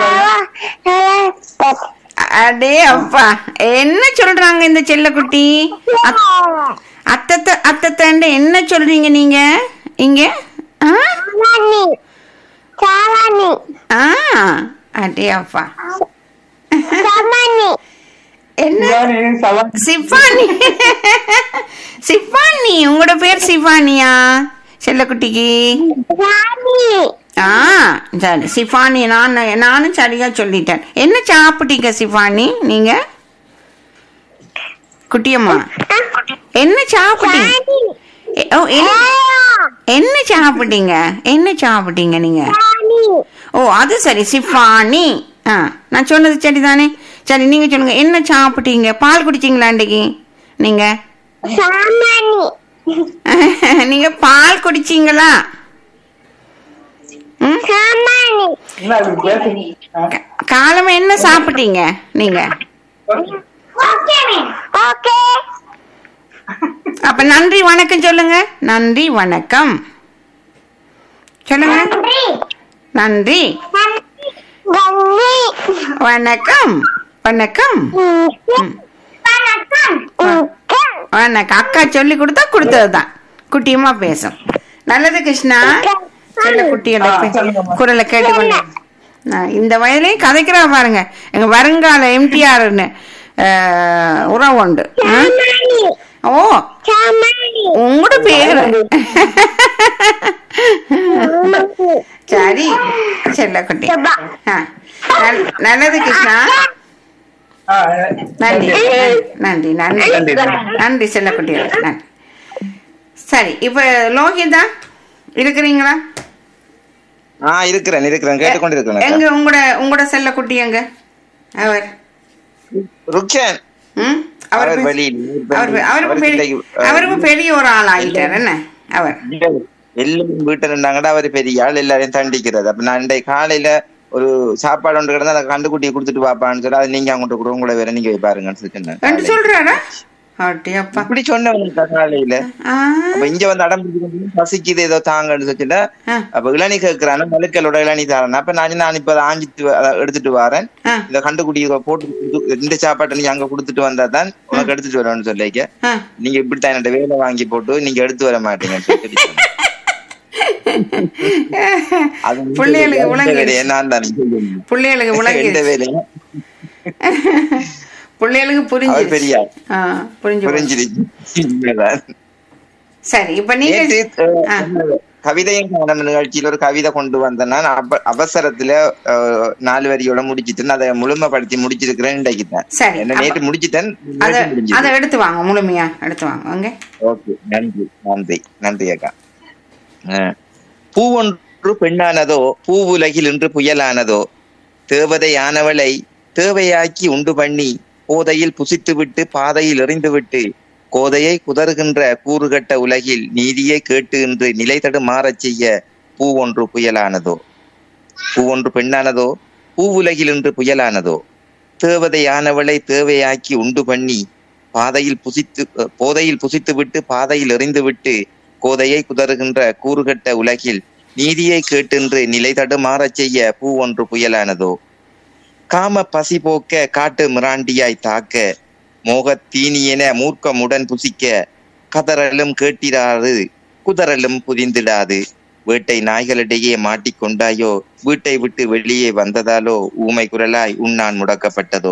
Speaker 5: அப்ப
Speaker 1: அடே அப்பா என்ன சொல்றாங்க இந்த செல்லக்குட்டி அத்- அத்தத்தை அத்தத்தண்டு என்ன சொல்றீங்க நீங்க இங்க ஆ?
Speaker 5: சாவானி சாவானி
Speaker 1: ஆ அடே அப்பா
Speaker 5: சாமானி
Speaker 1: என்ன
Speaker 2: சவான்
Speaker 1: சிவானி சிவானி உங்களோட பேர் சிவானியா செல்லக்குட்டிக்கு
Speaker 5: ராணி
Speaker 1: ஆ சரி சிஃபானி நான் நானும் சரியா சொல்லிட்டேன் என்ன சாப்பிட்டீங்க சிஃபானி நீங்க குட்டியம்மா என்ன சாப்பிட்டீங்க
Speaker 5: ராணி
Speaker 1: எ- ஓ, என்ன என்ன சாப்பிட்டீங்க என்ன சாப்பிட்டீங்க நீங்க
Speaker 5: ராணி
Speaker 1: ஓ அது சரி சிஃபானி ஆ நான் சொன்னது சரிதானே சரி நீங்க சொல்லுங்க என்ன சாப்பிட்டீங்க பால் குடிச்சீங்களா அன்றைக்கு நீங்க
Speaker 5: சாமானி
Speaker 1: நீங்க பால் குடிச்சீங்களா ம்
Speaker 5: சாமானி
Speaker 2: என்ன அது பேச
Speaker 1: கா- காலமா என்ன சாப்பிட்டீங்க நீங்க
Speaker 5: ஓகே ஓகே
Speaker 1: அப்ப நன்றி வணக்கம் சொல்லுங்க நன்றி வணக்கம் சொல்லுங்க
Speaker 5: நன்றி
Speaker 1: நன்றி
Speaker 5: நன்றி நன்றி
Speaker 1: வணக்கம் வணக்கம்
Speaker 5: வணக்கம் வணக்கம்
Speaker 1: வணக்கம் அக்கா சொல்லி கொடுத்தா கொடுத்ததுதான் குட்டியமா பேசும் நல்லது கிருஷ்ணா செல்ல குட்டியோட பே- குரலை கேட்டுக்கொண்டு நான் இந்த வயதையும் கதைக்கிறா பாருங்க எங்க வருங்கால எம்டிஆர்னு உறவு உண்டு ஆ?
Speaker 5: சாமானி
Speaker 1: ஓ
Speaker 5: சாமானி
Speaker 1: உங்களோட பேரு சரி செல்லக்குட்டி ஆ. நல்- நல்லது கிருஷ்ணா நன்றி நன்றி நன்றி
Speaker 2: நன்றி.
Speaker 1: நன்றி செல்லக்குட்டி நன்றி சரி இப்ப லோகிதா இருக்கிறீங்களா
Speaker 3: ஆ இருக்கிறேன் இருக்கிறேன் கேட்டுக்கொண்டு
Speaker 1: எங்க
Speaker 3: இருக்கிறேன்
Speaker 1: உங்களோட உங்களோட செல்ல குட்டி எங்க அவர்
Speaker 3: ருக்ஷன்
Speaker 1: ம் அவர்
Speaker 3: அவர்
Speaker 1: பேச-
Speaker 3: வெளியில்
Speaker 1: அவர் பெ- அவருக்கு பெரிய
Speaker 3: அவருக்கு
Speaker 1: அவருக்கு பெரிய ஒரு ஆள் ஆயிட்டார் என்ன அவர்
Speaker 3: எல்லாம் வீட்டுல இருந்தாங்கடா அவரு பெரிய ஆள் எல்லாரையும் தண்டிக்கிறது அப்ப நான் இன்றைக்கு காலையில ஒரு சாப்பாடு ஒன்று கிடந்தா அந்த கண்டுக்குட்டியை கொடுத்துட்டு பாப்பான்னு சொல்லி அதை நீங்க அவங்கள்ட்ட கூட உங்களை வேற நீங்க போய் பாருங்கன்னு சொல்லிட்டு
Speaker 1: ரெண்டு சொல்றாரா அட்டி அப்பா
Speaker 3: இப்படி சொன்னவங்க காலையில
Speaker 1: ஆ
Speaker 3: அப்ப இங்க வந்து அடம் பிடிச்சு பசிக்குது ஏதோ தாங்கன்னு சொல்லிட்டு
Speaker 1: ஆ.
Speaker 3: அப்ப இளநீ கேட்கிறான மலுக்களோட இளநீ தரேன் அப்ப நான் நான் இப்ப அதை ஆஞ்சிட்டு வ- அதை எடுத்துட்டு வரேன்
Speaker 1: ஆ.
Speaker 3: இந்த கண்டுக்குட்டியை போட்டு கொடுத்து- இந்த சாப்பாட்டை நீ அங்க கொடுத்துட்டு வந்தா தான் உனக்கு எடுத்துட்டு வரேன்னு சொல்லிக்க
Speaker 1: ஆ
Speaker 3: நீங்க இப்படித்தான் என்கிட்ட வேலை வாங்கி போட்டு நீங்க எடுத்து வர மாட்டீங்கன்னு சொல்லி சொன்னேன். அது உங்க
Speaker 1: பிள்ளைகளுக்கு
Speaker 3: வேலை,
Speaker 1: விளங்கி
Speaker 3: இந்த வேலையை நான் தான் செய்யணும்.
Speaker 1: பிள்ளைகளுக்கு
Speaker 3: எந்த
Speaker 1: விளங்கி
Speaker 3: வேலையும்
Speaker 1: பிள்ளைகளுக்கு
Speaker 3: அவர்
Speaker 1: புரிஞ்சு
Speaker 3: பெரிய ஆள்.
Speaker 1: ஆ புரிஞ்சு போச்சு.
Speaker 3: புரிஞ்சிருச்சு உண்மைதான்.
Speaker 1: சரி இப்ப நீங்க
Speaker 3: நேத்து,
Speaker 1: ஆ.
Speaker 3: அஹ், கவிதையும் காணும் நிகழ்ச்சியில ஒரு கவிதை கொண்டு வந்தேன் நான் அப்ப- அவசரத்துல அஹ், நாலு வரியோட முடிச்சிட்டேன் அதை முழுமைப்படுத்தி முடிச்சிருக்கிறேன் இன்றைக்கு தான்
Speaker 1: சரி
Speaker 3: என்ன
Speaker 1: அப்ப
Speaker 3: நேற்று முடிச்சிட்டேன்
Speaker 1: அத
Speaker 3: நேற்று முடிஞ்சுது.
Speaker 1: அதை எடுத்து வாங்க முழுமையா எடுத்து வாங்க அங்க
Speaker 3: ஓகே நன்றி நன்றி நன்றி அக்கா அஹ், பூவொன்று பெண்ணானதோ பூவுலகில் இன்று புயலானதோ தேவதையானவளை தேவையாக்கி உண்டு பண்ணி போதையில் புசித்துவிட்டு பாதையில் எறிந்துவிட்டு கோதையை குதறுகின்ற கூறுகட்ட உலகில் நீதியை கேட்டு இன்று நிலை தடுமாறச் செய்ய பூவொன்று புயலானதோ பூவொன்று பெண்ணானதோ பூவுலகில் இன்று புயலானதோ தேவதையானவளை தேவையாக்கி உண்டு பண்ணி பாதையில் புசித்து அஹ், போதையில் புசித்துவிட்டு பாதையில் எறிந்துவிட்டு கோதையை குதறுகின்ற கூறுகட்ட உலகில் நீதியை கேட்டென்று நிலை தடுமாறச் செய்ய பூ ஒன்று புயலானதோ காம பசி போக்க காட்டு மிராண்டியாய் தாக்க மோகத் தீனியென மூர்க்கமுடன் புசிக்க கதறலும் கேட்டிராது குதறலும் புதிந்திடாது வேட்டை நாய்களிடையே மாட்டிக்கொண்டாயோ வீட்டை விட்டு வெளியே வந்ததாலோ ஊமை குரலாய் உண்ணான் முடக்கப்பட்டதோ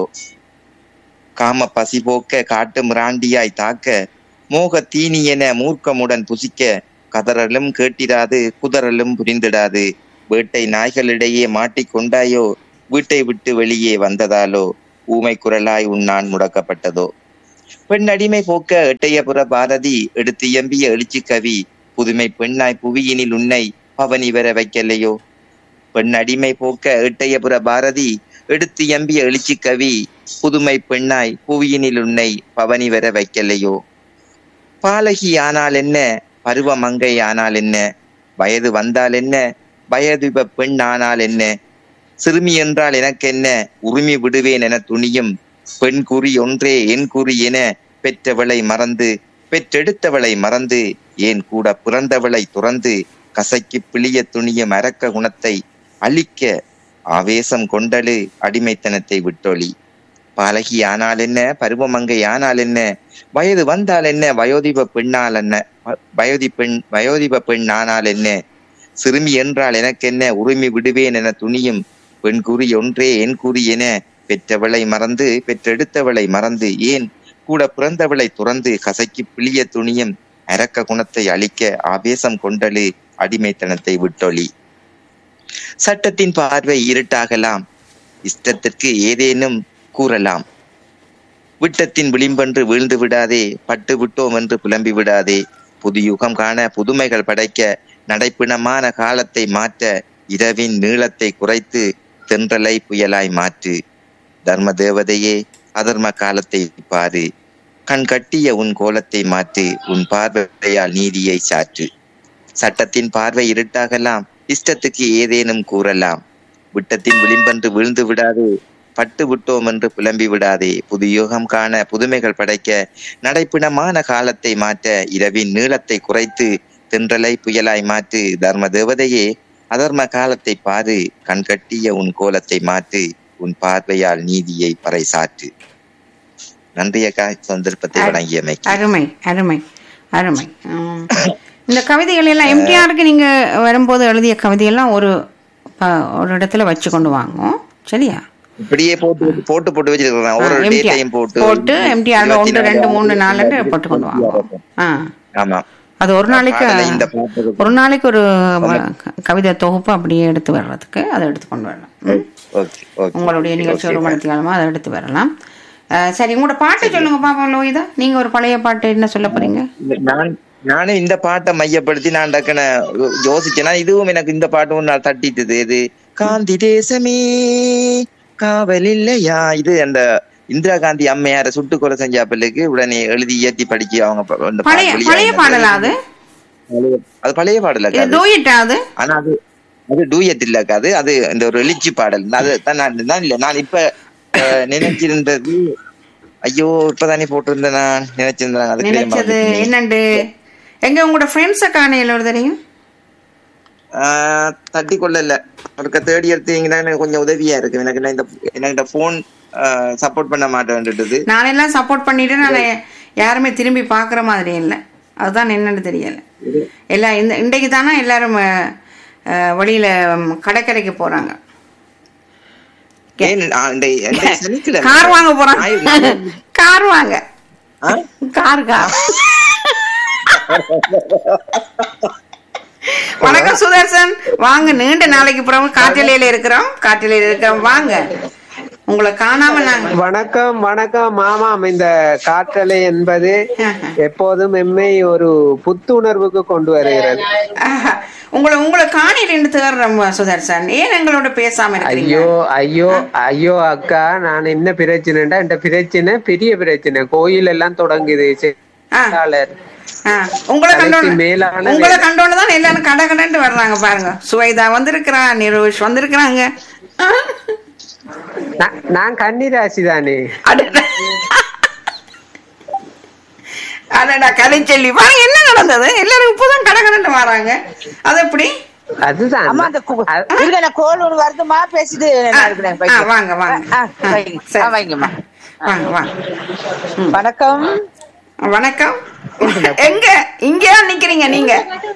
Speaker 3: காம பசி போக்க காட்டு மிராண்டியாய் தாக்க மோக தீனி என மூர்க்கமுடன் புசிக்க கதறலும் கேட்டிராது குதறலும் புரிந்திடாது வேட்டை நாய்களிடையே மாட்டிக்கொண்டாயோ வீட்டை விட்டு வெளியே வந்ததாலோ ஊமை குரலாய் உண்ணான் முடக்கப்பட்டதோ பெண் அடிமை போக்க எட்டையபுர பாரதி எடுத்து எம்பிய எழுச்சி கவி புதுமை பெண்ணாய் புவியினில் உன்னை பவனி வர வைக்கலையோ பெண் அடிமை போக்க எட்டையபுர பாரதி எடுத்து எம்பிய எழுச்சி கவி புதுமை பெண்ணாய் புவியினில் உன்னை பவனி வர வைக்கலையோ பாலகி ஆனால் என்ன பருவ மங்கை ஆனால் என்ன வயது வந்தால் என்ன வயது பெண் ஆனால் என்ன சிறுமி என்றால் எனக்கென்ன உரிமை விடுவேன் என துணியும் பெண் குறி ஒன்றே என் குறி என பெற்றவளை மறந்து பெற்றெடுத்தவளை மறந்து ஏன் கூட பிறந்தவளை துறந்து கசைக்கு பிழிய துணியும் அரக்க குணத்தை அழிக்க ஆவேசம் கொண்டலு அடிமைத்தனத்தை விட்டொளி பாலகி ஆனால் என்ன பருவமங்கை ஆனால் என்ன வயது வந்தால் என்ன வயோதிப பெண்ணால் என்ன வ- வயோதி பெண் வயோதிப பெண் ஆனால் என்ன சிறுமி என்றால் எனக்கென்ன உரிமை விடுவேன் என துணியும் பெண் குறி ஒன்றே என் குறி என பெற்றவளை மறந்து பெற்றெடுத்தவளை மறந்து ஏன் கூட பிறந்தவளை துறந்து கசக்கி பிழிய துணியும் அரக்க குணத்தை அழிக்க ஆவேசம் கொண்டலு அடிமைத்தனத்தை விட்டொளி சட்டத்தின் பார்வை இருட்டாகலாம் இஷ்டத்திற்கு ஏதேனும் கூறலாம் விட்டத்தின் விளிம்பென்று வீழ்ந்து விடாதே பட்டு விட்டோம் என்று புலம்பி விடாதே புது யுகம் காண புதுமைகள் படைக்க நடைப்பிணமான காலத்தை மாற்ற இரவின் நீளத்தை குறைத்து தென்றலை புயலாய் மாற்று தர்ம தேவதையே அதர்ம காலத்தை பாரு கண் கட்டிய உன் கோலத்தை மாற்று உன் பார்வையால் நீதியை சாற்று சட்டத்தின் பார்வை இருட்டாகலாம் இஷ்டத்துக்கு ஏதேனும் கூறலாம் விட்டத்தின் விளிம்பென்று வீழ்ந்து விடாதே பட்டு விட்டோம் என்று புலம்பி விடாதே புது யுகம் காண புதுமைகள் படைக்க நடைப்பிணமான காலத்தை மாற்ற இரவின் நீளத்தை குறைத்து தென்றலை புயலாய் மாற்று தர்ம தேவதையே அதர்ம காலத்தை பாரு கண்கட்டிய உன் கோலத்தை மாற்று உன் பார்வையால் நீதியை பறைசாற்று நன்றி அக்கா சந்தர்ப்பத்தை வழங்கியமைக்கு
Speaker 1: அருமை அருமை அருமை உம். இந்த கவிதைகள் எல்லாம் எம்டிஆருக்கு நீங்க வரும்போது எழுதிய கவிதையெல்லாம் ஒரு ப- ஒரு இடத்துல வச்சு கொண்டு வாங்கும் சரியா
Speaker 3: இப்படியே போட்டு போட்டு போட்டு வச்சிருக்கிறேன் ஒரு
Speaker 1: ஆ, MTR
Speaker 3: டேட்டையும் போட்டு
Speaker 1: போட்டு எம்டிஆர்
Speaker 3: இருபத்தி
Speaker 1: ஒன்று
Speaker 3: நாலு
Speaker 1: ரெண்டு மூணு
Speaker 3: ஆறு,
Speaker 1: நாலுன்னு
Speaker 3: இருபத்தி
Speaker 1: போட்டு கொண்டு
Speaker 3: ஆறு.
Speaker 1: வாங்க ஆ
Speaker 3: ஆமா
Speaker 1: அது ஒரு நாளைக்கு
Speaker 3: பாடலை இந்த பாட்டு
Speaker 1: ஒரு நாளைக்கு ஒரு ம- கவிதை தொகுப்பு அப்படியே எடுத்து வர்றதுக்கு அதை எடுத்து கொண்டு வரலாம் ம்.
Speaker 3: ஓகே ஓகே
Speaker 1: உங்களுடைய நிகழ்ச்சி ஒரு
Speaker 3: ஓகே.
Speaker 1: மணி காலமா அதை எடுத்து வரலாம் அஹ், சரி உங்களோட பாட்டு சொல்லுங்க பாப்போம் லோகிதா நீங்க ஒரு பழைய பாட்டு என்ன சொல்ல போறீங்க
Speaker 3: இல்ல, நான் நானும் இந்த பாட்டை மையப்படுத்தி நான் டக்குன யோசிச்சேன்னா இதுவும் எனக்கு இந்த பாட்டு ஒன்று நாள் தட்டிட்டது இது காந்தி தேசமே காவல் இல்லையா இது அந்த இந்திரா காந்தி அம்மையார சுட்டு கொலை செஞ்ச பிள்ளைக்கு உடனே எழுதி ஏத்தி படிக்க அவங்க ப- அந்த பா-
Speaker 1: பழைய
Speaker 3: வெளியாகின
Speaker 1: பழைய பாடலா அது
Speaker 3: பழைய- அது பழைய பாடல
Speaker 1: இது டூயிட்டா அது
Speaker 3: ஆனா அது அது டூயட் இல்ல அது அது இந்த ஒரு எழுச்சி பாடல் அது தான் நான் நான் இல்ல நான் இப்ப அஹ், நினைச்சிருந்தது ஐயோ இப்பதானே போட்டிருந்தேன் நான் நினைச்சிருந்தேன் அது பேர்
Speaker 1: நினைச்சது
Speaker 3: மறந்துட்டேனே.
Speaker 1: என்னண்டு எங்க உங்களோட ஃப்ரெண்ட்ஸை காணையில் ஒரு தெரியும்
Speaker 3: ஆஹ் தட்டி கொள்ளல ஒருக்க தேடி எடுத்தீங்கன்னா எனக்கு கொஞ்சம் உதவியா இருக்கு எனக்கு நான் இந்த எனக்கு இந்த போன் சப்போர்ட் பண்ண மாட்டேன்றது
Speaker 1: நான் எல்லாம் சப்போர்ட் பண்ணிட்டு நான் யாருமே திரும்பி பார்க்குற மாதிரி இல்லை அதுதான் என்னன்னு தெரியல எல்லாம் இந்த இன்றைக்கு தானே எல்லாரும் அஹ், அஹ், வெளியில ம், கடற்கரைக்கு போறாங்க
Speaker 3: ஏன் ஆ, இந்த இந்த சனிக்கிழமை
Speaker 1: கார் வாங்க போறாங்க
Speaker 3: ஞாயிறு-
Speaker 1: கார் வாங்க
Speaker 3: ஆ?
Speaker 1: கார் கார் வணக்கம் சுதர்சன் வாங்க நீண்ட நாளைக்கு பிறகு காட்டிலையில இருக்கிறோம் காட்டிலையில இருக்கிறோம் வாங்க உங்களை காணாம நாங்க
Speaker 6: வணக்கம் வணக்கம் ஆமாம் இந்த காற்றலை என்பது எப்போதும் எம்மை ஒரு புத்துணர்வுக்கு கொண்டு வருகிறது
Speaker 1: ஆஹா. உங்களை உங்களை காணி ரெண்டு தேடுறோம் சுதர்சன் ஏன் எங்களோட பேசாம இருக்கீங்க
Speaker 6: ஐயோ ஐயோ ஐயோ அக்கா நான் என்ன பிரச்சனைடா இந்த பிரச்சனை பெரிய பிரச்சனை கோயில் எல்லாம் தொடங்குது
Speaker 1: ஆ.
Speaker 6: செயலாளர்
Speaker 1: ஆ, உங்களை
Speaker 6: தலைக்கு
Speaker 1: கண்டோன்னு
Speaker 6: மேலான
Speaker 1: உங்களை
Speaker 6: வேலை.
Speaker 1: கண்டோன்னு தான் எல்லாரும் கடை கடன்ட்டு வர்றாங்க பாருங்க சுவைதா வந்திருக்கிறா நிரோஷ் வந்திருக்கிறாங்க ஆ.
Speaker 6: நான்- நான் கன்னிராசி தானே
Speaker 1: அடடா. அடடா கலைச்செல்வி பாருங்க என்ன நடந்தது எல்லாரும் இப்பதான் கடை கடன்ட்டு வராங்க அது எப்படி
Speaker 6: அதுதான்
Speaker 7: அம்மா அந்த கு-
Speaker 6: அது-
Speaker 7: இருங்க நான் கோல் ஒண்ணு வருதுமா பேசிட்டு
Speaker 1: ஆ,
Speaker 7: நான் இருக்கிறேன்
Speaker 1: ஆ,
Speaker 7: வைங்க.
Speaker 1: வாங்க வாங்க
Speaker 7: ஆ,
Speaker 1: ஆ,
Speaker 7: வைங்க.
Speaker 1: சரி.
Speaker 7: ஆ, வைங்கம்மா
Speaker 1: வாங்க வாங்க
Speaker 7: வணக்கம்
Speaker 1: வணக்கம் எங்க இங்கயா நிக்கிறீங்க நீங்க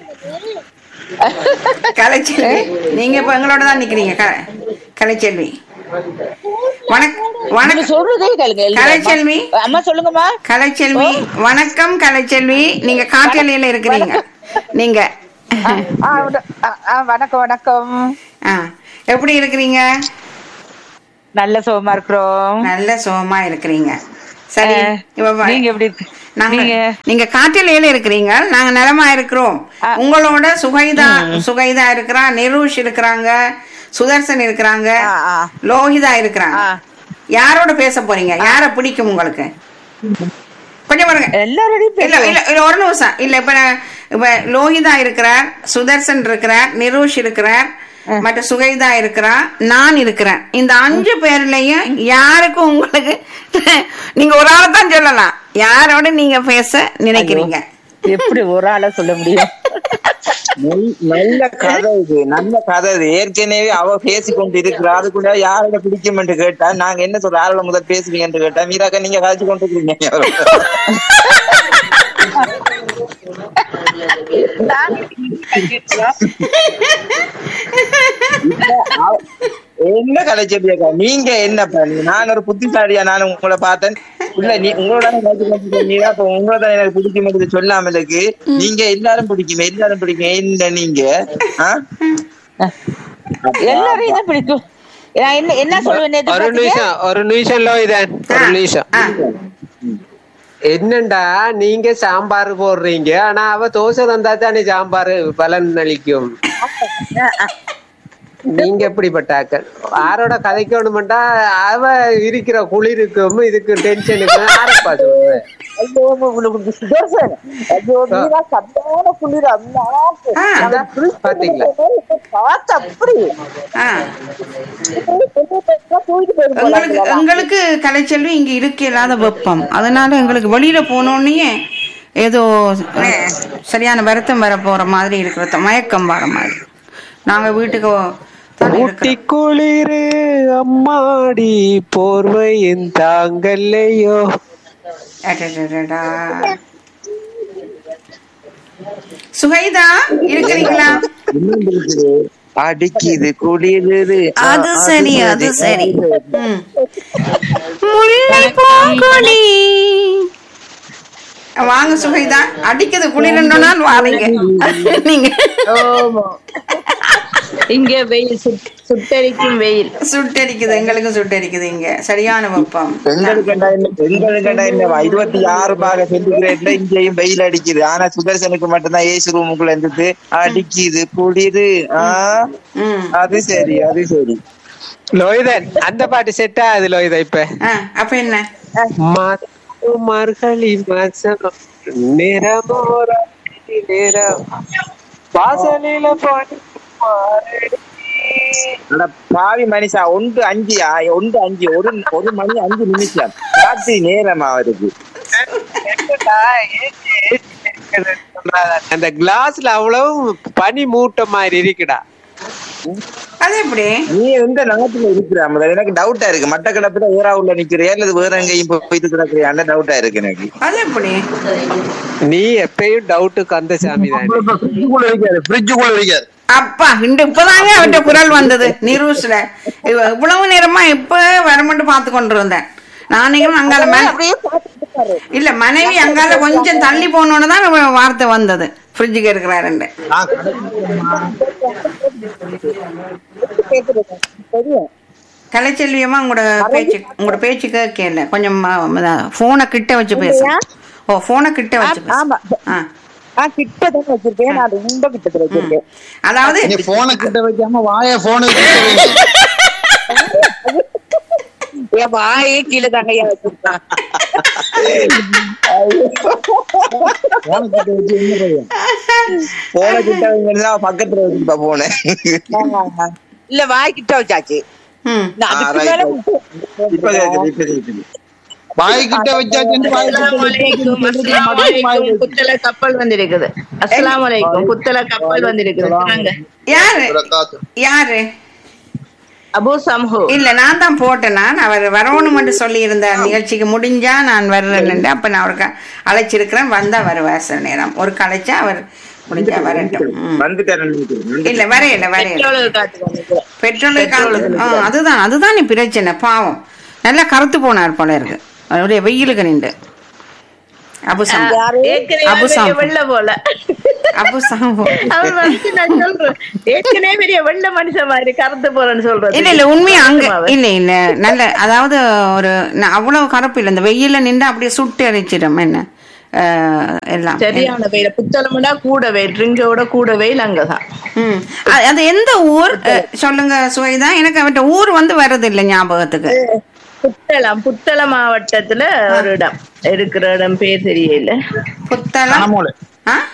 Speaker 1: கலைச்செல்வி நீங்க இப்ப எங்களோட தான் நிக்கிறீங்க க- கலைச்செல்வி வணக்கம்
Speaker 7: நீங்க
Speaker 1: வணக்கம்
Speaker 7: சொல்றதே கேளுங்க எழுதுங்க.
Speaker 1: கலைச்செல்வி.
Speaker 7: அம்மா சொல்லுங்கம்மா
Speaker 1: கலைச்செல்வி வணக்கம் கலைச்செல்வி நீங்க காட்டலையில இருக்கிறீங்க நீங்க
Speaker 7: ஆ, உட- ஆ, ஆ, வணக்கம் வணக்கம்
Speaker 1: ஆ, எப்படி இருக்கிறீங்க
Speaker 7: நல்ல சுகமா இருக்கிறோம்
Speaker 1: நல்ல சுகமா இருக்கிறீங்க சரி
Speaker 7: ஆ,
Speaker 1: இப்ப வா-
Speaker 7: நீங்க எப்படி இருக்கு?
Speaker 1: நாங்க
Speaker 7: நீங்க-
Speaker 1: நீங்க காட்டிலேயே இருக்கிறீங்க நாங்க நலமா இருக்கிறோம்
Speaker 7: ஆ.
Speaker 1: உங்களோட சுகைதா சுகைதா இருக்கிறா நிரூஷ் இருக்கிறாங்க சுதர்சன் இருக்கிறாங்க
Speaker 7: ஆ, ஆ.
Speaker 1: லோகிதா இருக்கிறாங்க
Speaker 7: ஆ.
Speaker 1: யாரோட பேச போறீங்க யார பிடிக்கும் உங்களுக்கு கொஞ்சம் பாருங்க
Speaker 7: எல்லாரோடையும்
Speaker 1: இல்ல
Speaker 7: பேசுவோம்.
Speaker 1: இல்ல இல்ல ஒரு நிமிஷம் இல்ல இப்ப நான் இப்ப லோகிதா இருக்கிறார் சுதர்சன் இருக்கிறார் நிரூஷ் இருக்கிறார் மற்ற சுகைதா இருக்கிறா நான் இருக்கிறேன் இந்த அஞ்சு பேர்லயும் யாருக்கும் உங்களுக்கு நீங்க ஒரு ஆளை தான் சொல்லலாம் யாரோட நீங்க பேச நினைக்கிறீங்க
Speaker 7: எப்படி ஒரு ஆளா சொல்ல முடியும்
Speaker 3: நல்- நல்ல கதை இது நல்ல கதை இது ஏற்கனவே அவ பேசி கொண்டு இருக்கிறா அதுக்குள்ள யாரோட பிடிக்கும் என்று கேட்டா நாங்க என்ன சொல்ற யாரோட முதல் பேசுவீங்க என்று கேட்டா மீராக்கா நீங்க கழிச்சு கொண்டு இருக்கீங்க என்ன கலைச்செடியாக்கா நீங்க என்ன பண்ணி நான் ஒரு புத்திசாலியா நான் உங்களை பார்த்தேன் இல்ல நீ உங்களோட கழிச்சு கொண்டு இருக்கீங்க அப்ப உங்களை தான் எனக்கு பிடிக்கும் என்று சொல்லாமலுக்கு நீங்க எல்லாரும் பிடிக்கும் எல்லாரும் பிடிக்கும் என்ன நீங்க ஆ?
Speaker 7: எல்லாரையும் தான் பிடிக்கும் நான் என்ன என்ன சொல்லுவேன் நேத்து
Speaker 6: ஒரு
Speaker 7: பாத்தீங்க?
Speaker 6: நிமிஷம் ஒரு நிமிஷம் லோயிதன் ஒரு நிமிஷம்
Speaker 1: ஆ,
Speaker 6: என்னண்டா நீங்க சாம்பார் போடுறீங்க ஆனா அவ தோசை தந்தா தானே சாம்பார் பலன் அளிக்கும் நீங்க எப்படிப்பட்ட ஆக்கள் யாரோட கதைக்கணுமெண்டா அவ இருக்கிற குளிருக்கும் இதுக்கு டென்ஷனுக்கும் யாரப்பா சொல்றேன்
Speaker 7: ஐயோ, உங்களுக்கு சுதர்சன். ஐயோ, மீரா சரியான குளிர், அம்மாக்கு.
Speaker 1: ஆ,
Speaker 7: நாங்க
Speaker 6: அதான் பாத்தீங்களா?
Speaker 7: பார்த்து அப்படி
Speaker 1: ஆ.
Speaker 7: தூக்கிட்டு போயிட்டு
Speaker 1: எங்களுக்கு
Speaker 7: போறாங்க
Speaker 1: எங்களுக்கு கலைச்செல்வி இங்க இருக்க இல்லாத வெப்பம் அதனால எங்களுக்கு வெளியில போனோடனே ஏதோ அஹ், சரியான வருத்தம் வர போற மாதிரி இருக்கிற மயக்கம் வர மாதிரி நாங்க வீட்டுக்கு தானே
Speaker 6: ஊட்டி
Speaker 1: இருக்கிறோம்.
Speaker 6: குளிரு அம்மாடி போர்வையின் தாங்கல்லையோ
Speaker 1: அடடடடா. சுகைதா இருக்கிறீங்களா
Speaker 3: அடிக்குது குளிருது
Speaker 1: அது சரி அது சரி ம். முல்லை பூங்கொடி வாங்க சுகைதா அடிக்குது குளிரண்டோனால் வாரீங்க நீங்க
Speaker 8: இங்க வெயில் சுட்- சுட்டெரிக்கும் வெயில்
Speaker 1: சுட்டரிக்குது எங்களுக்கும் சுட்டரிக்குது இங்க சரியான வெப்பம்
Speaker 3: எங்களுக்கு என்ன இல்ல, எங்களுக்கு என்ன இல்ல, இருபத்தி ஆறு பாக சென்டிகிரேட்ல இங்கேயும் வெயில் அடிக்குது ஆனா சுதர்சனுக்கு மட்டும்தான் ஏசி ரூமுக்குள்ள இருந்துட்டு அடிக்குது குளிரு ஆஹ்
Speaker 1: ம்
Speaker 3: அது சரி அது சரி
Speaker 6: லோய்தன் அந்த பாட்டு செட் ஆகுது லோய்தா இப்ப
Speaker 1: ஆ, அப்ப என்ன
Speaker 6: மாதம் மார்கழி மாசம் நிறமோர நிறம் வாசலில பாடி மாரடி.
Speaker 3: அட பாவி மனுஷா ஒன்று அஞ்சு ஆ, ஒன்று அஞ்சு ஒரு ஒரு மணி அஞ்சு நிமிஷம் ராத்திரி நேரம் அவருக்கு
Speaker 6: என்னடா, ஏச்சி, ஏச்சி இருக்குதுன்னு சொல்றாத. அந்த கிளாஸ்ல அவ்வளவு பனி மூட்ட மாதிரி இருக்குடா
Speaker 1: அது எப்படி
Speaker 3: நீ எந்த நாட்டுல இருக்கிற முதல்ல எனக்கு டவுட்டா இருக்கு மட்ட கிடப்புல ஏறாவுல நிக்கிறியா அல்லது வேற எங்கேயும் போய் போயிட்டு கிடக்குறியான்னு டவுட்டா இருக்கு எனக்கு
Speaker 1: அது எப்படி
Speaker 6: நீ எப்பயும் டவுட்டு கந்தசாமி தான்
Speaker 3: ஃப்ரிட்ஜுக்குள்ள இருக்காரு ஃப்ரிட்ஜுக்குள்ள இருக்காரு
Speaker 1: அப்பா இந்த இப்பதாங்க அவர்கிட்ட குரல் வந்தது நிரூஸ்ல இவ- இவ்வளவு நேரமா இப்ப வரமட்டு பார்த்து கொண்டு இருந்தேன் நானும் அங்கால ம-
Speaker 7: அப்படியே பார்த்துட்டு இருக்காரு
Speaker 1: இல்ல மனைவி அங்கால கொஞ்சம் தள்ளி போனோன்னு தான் இவ வார்த்தை வந்தது ஃப்ரிட்ஜுக்கு இருக்கிறாருண்டு
Speaker 7: கேக்குறது தெரியும்
Speaker 1: கலைச்செல்வியமா உங்களோட பேச்சு உங்களோட பேச்சு கேட்கல கொஞ்சம் போனை கிட்ட வச்சு பேசுங்க ஓ போனை கிட்ட வச்சு பேசு.
Speaker 7: ஆமா.
Speaker 1: ஆ.
Speaker 7: நான் கிட்டதான் வச்சிருக்கேன் நான் ரொம்ப கிட்டத்துல வச்சிருக்கேன்
Speaker 1: அதாவது
Speaker 3: நீ போனை கிட்ட வைக்காம வாய போனு
Speaker 7: என் வாயே கீழே தங்கையா வச்சிருக்கான்
Speaker 3: போனை கிட்ட வச்சு என்ன பையன் போனை கிட்ட வைங்கன்னா பக்கத்துல வச்சுப்பா போனை
Speaker 7: இல்ல வாய் கிட்ட வச்சாச்சு
Speaker 1: ம்
Speaker 7: நான் அதுக்கு
Speaker 3: ஆ, right,
Speaker 7: மேல
Speaker 3: right. இப்ப கேக்குது, இப்ப கேக்குது. வாய் கிட்ட வச்சாச்சு வாய் கிட்ட
Speaker 8: அஸ்ஸலாமு அலைக்கும், அஸ்ஸலாமு அலைக்கும். புத்தள கப்பல் வந்திருக்குது அஸ்ஸலாமு அலைக்கும் புத்தள கப்பல் வந்திருக்குது சொல்லுங்க
Speaker 1: யாரு யாரு
Speaker 8: அபு சம்ஹு
Speaker 1: இல்ல நான் தான் போட்டேன் நான் அவர் வரணும்னு சொல்லி இருந்தார் நிகழ்ச்சிக்கு முடிஞ்சா நான் வர்றேன்னு அப்ப நான் அவருக்கு அழைச்சிருக்கிறேன் வந்தா வருவார் சில நேரம் ஒரு கலைச்சா அவர் முடிஞ்சா வரட்டும் ம்.
Speaker 3: வந்துட்டாரு நினைக்கிறேன்.
Speaker 1: இல்ல வரையில வரையில
Speaker 8: பெட்ரோலுக்கு காத்து வந்திருக்குது
Speaker 1: பெட்ரோலுக்கு ஆ, அதுதான் அதுதான் பிரச்சனை பாவம் நல்லா கருத்து போனார் போல இருக்கு அவருடைய வெயிலுக்கு நின்று அபுசம்
Speaker 8: ஏற்கனவே
Speaker 1: அபுசாம்.
Speaker 8: பெரிய வெள்ள போல
Speaker 1: அபுசாம்
Speaker 8: அவர் வந்து நான் சொல்றேன் ஏற்கனவே பெரிய வெள்ள மனுஷன் மாதிரி கருத்து போறேன்னு சொல்றது
Speaker 1: இல்ல இல்ல உண்மையா அங்க
Speaker 8: அவர்.
Speaker 1: இல்ல இல்ல நல்ல அதாவது ஒரு ந- அவ்வளவு கருப்பு இல்ல இந்த வெயில்ல நின்று அப்படியே சுட்டு அரிச்சிடும் என்ன அஹ், எல்லாம்
Speaker 8: சரியான வெயில் புத்தளம்னா கூட வெயில் ட்ரிங்கோட கூட வெயில் அங்கதான்
Speaker 1: ம். அ- அது எந்த ஊர் அஹ், சொல்லுங்க சுவைதா எனக்கு அவர்கிட்ட ஊர் வந்து வர்றது இல்ல ஞாபகத்துக்கு
Speaker 8: புத்தளம் புத்தள மாவட்டத்துல ஒரு இடம் இருக்கிற இடம் பேர் தெரியல
Speaker 1: புத்தளம்
Speaker 3: கனமூலை.
Speaker 1: ஆ